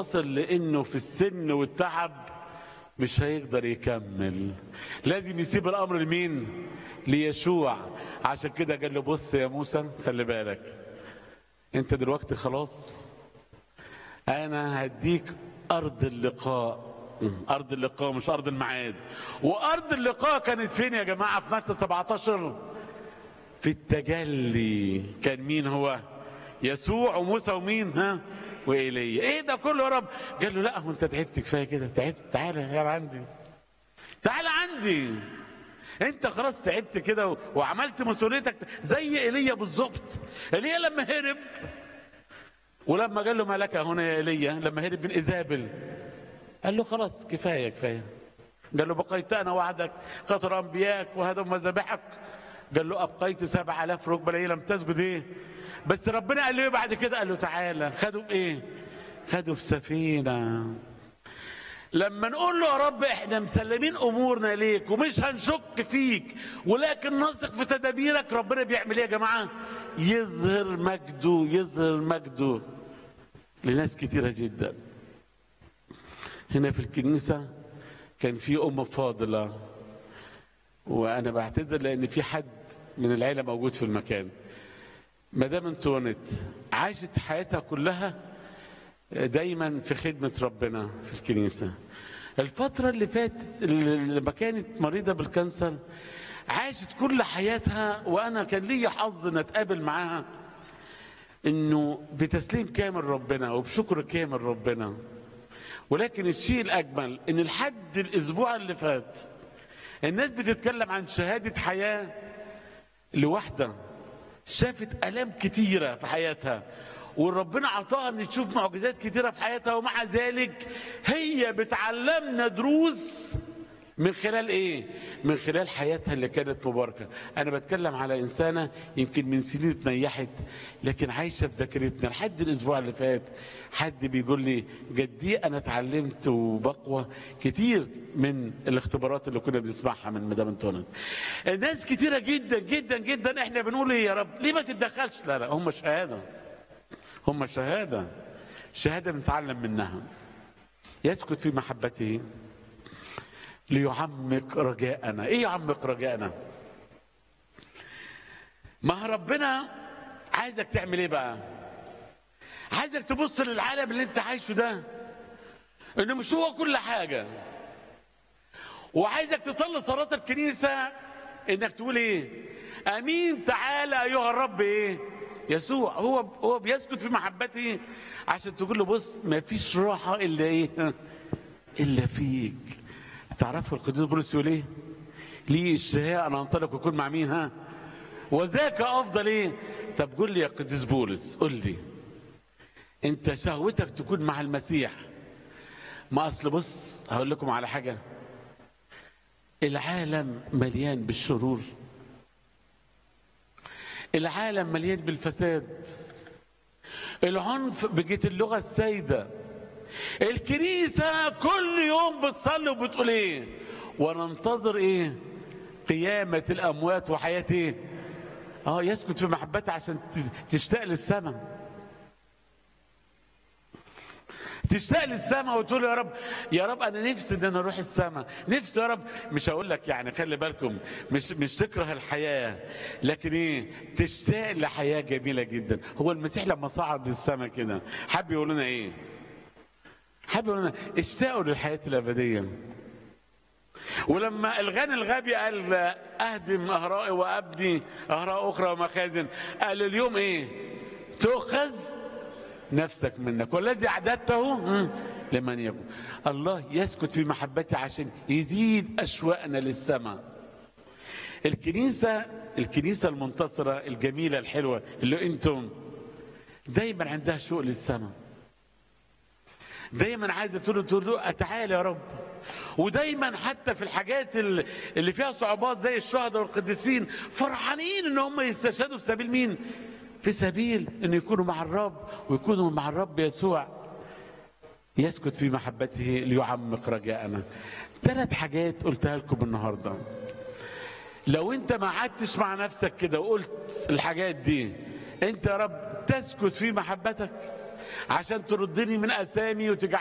وصل لانه في السن والتعب مش هيقدر يكمل لازم يسيب الامر لمين ليشوع عشان كده قال له بص يا موسى خلي بالك انت دلوقتي خلاص انا هديك ارض اللقاء ارض اللقاء مش ارض الميعاد وارض اللقاء كانت فين يا جماعه في متى 17 في التجلي كان مين هو يسوع وموسى ومين ها وإيليا ايه ده كله يا رب قال له لا هو انت تعبت كفايه كده تعبت تعالى تعالى عندي تعالى عندي انت خلاص تعبت كده و- وعملت مسؤوليتك زي ايليا بالظبط ايليا لما هرب ولما قال له ما لك هنا يا ايليا لما هرب من ايزابل قال له خلاص كفايه كفايه قال له بقيت انا وعدك قطر انبياك وهدم مذابحك قال له ابقيت سبع الاف ركبه ليه لم تسجد ايه بس ربنا قال له ايه بعد كده قال له تعالى خدوا في ايه خدوا في سفينه لما نقول له يا رب احنا مسلمين امورنا ليك ومش هنشك فيك ولكن نثق في تدابيرك ربنا بيعمل ايه يا جماعه يظهر مجده يظهر مجده لناس كتيره جدا هنا في الكنيسه كان في ام فاضله وانا بعتذر لان في حد من العيله موجود في المكان مدام انتونت عاشت حياتها كلها دايما في خدمة ربنا في الكنيسة الفترة اللي فاتت اللي لما كانت مريضة بالكانسر عاشت كل حياتها وأنا كان لي حظ إن أتقابل معاها إنه بتسليم كامل ربنا وبشكر كامل ربنا ولكن الشيء الأجمل إن لحد الأسبوع اللي فات الناس بتتكلم عن شهادة حياة لواحدة شافت آلام كتيرة في حياتها وربنا عطاها ان تشوف معجزات كتيرة في حياتها ومع ذلك هي بتعلمنا دروس من خلال ايه؟ من خلال حياتها اللي كانت مباركة انا بتكلم على انسانة يمكن من سنين اتنيحت لكن عايشة في ذاكرتنا لحد الاسبوع اللي فات حد بيقول لي جدي انا اتعلمت وبقوى كتير من الاختبارات اللي كنا بنسمعها من مدام انتونت الناس كتيرة جدا جدا جدا احنا بنقول ايه يا رب ليه ما تتدخلش لا لا هم شهادة هم شهادة شهادة بنتعلم منها يسكت في محبته ليعمق رجاءنا ايه يعمق رجاءنا ما هو ربنا عايزك تعمل ايه بقى عايزك تبص للعالم اللي انت عايشه ده انه مش هو كل حاجه وعايزك تصلي صلاه الكنيسه انك تقول ايه امين تعالى ايها الرب ايه يسوع هو هو بيسكت في محبته عشان تقول له بص ما فيش راحه الا ايه الا فيك تعرفوا القديس بولس يقول ايه لي اشتهاء ان انطلق واكون مع مين ها وذاك افضل ايه طب قول لي يا قديس بولس قول لي انت شهوتك تكون مع المسيح ما اصل بص هقول لكم على حاجه العالم مليان بالشرور العالم مليان بالفساد العنف بقت اللغه السائده الكنيسه كل يوم بتصلي وبتقول ايه وننتظر ايه قيامه الاموات وحياه ايه اه يسكت في محبته عشان ت- تشتاق للسماء تشتاق للسماء وتقول يا رب يا رب انا نفسي ان انا اروح السماء نفسي يا رب مش هقول لك يعني خلي بالكم مش مش تكره الحياه لكن ايه تشتاق لحياه جميله جدا هو المسيح لما صعد للسماء كده حب يقول لنا ايه حب يقول لنا اشتاقوا للحياه الابديه ولما الغني الغبي قال اهدم اهرائي وابني اهراء اخرى ومخازن قال اليوم ايه تؤخذ نفسك منك والذي اعددته مم، لمن يكون الله يسكت في محبته عشان يزيد اشواقنا للسماء الكنيسه الكنيسه المنتصره الجميله الحلوه اللي انتم دايما عندها شوق للسماء دايما عايزه تقول تقول له تعالى يا رب ودايما حتى في الحاجات ال- اللي فيها صعوبات زي الشهداء والقديسين فرحانين ان هم يستشهدوا في سبيل مين؟ في سبيل ان يكونوا مع الرب ويكونوا مع الرب يسوع يسكت في محبته ليعمق رجاءنا ثلاث حاجات قلتها لكم النهارده لو انت ما قعدتش مع نفسك كده وقلت الحاجات دي انت يا رب تسكت في محبتك عشان تردني من اسامي وتجعل